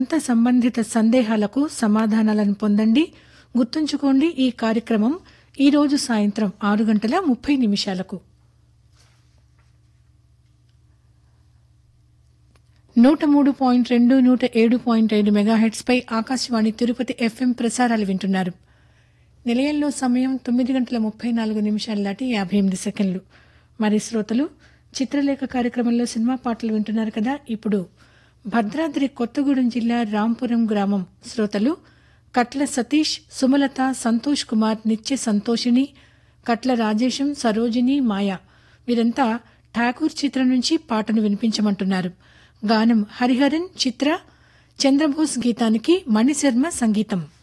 అంత సంబంధిత సందేహాలకు సమాధానాలను పొందండి గుర్తుంచుకోండి ఈ కార్యక్రమం ఈ రోజు సాయంత్రం ఆరు గంటల ముప్పై నిమిషాలకు నూట మూడు పాయింట్ రెండు నూట ఏడు పాయింట్ ఐదు మెగాహెట్స్ పై ఆకాశవాణి తిరుపతి ఎఫ్ఎం ప్రసారాలు వింటున్నారు నిలయంలో సమయం తొమ్మిది గంటల ముప్పై నాలుగు నిమిషాలు దాటి యాభై ఎనిమిది సెకండ్లు మరి శ్రోతలు చిత్రలేఖ కార్యక్రమంలో సినిమా పాటలు వింటున్నారు కదా ఇప్పుడు భద్రాద్రి కొత్తగూడెం జిల్లా రాంపురం గ్రామం శ్రోతలు కట్ల సతీష్ సుమలత సంతోష్ కుమార్ నిత్య సంతోషిని కట్ల రాజేశం సరోజిని మాయ వీరంతా ఠాకూర్ చిత్రం నుంచి పాటను వినిపించమంటున్నారు గానం హరిహరన్ చిత్ర చంద్రబోస్ గీతానికి మణిశర్మ సంగీతం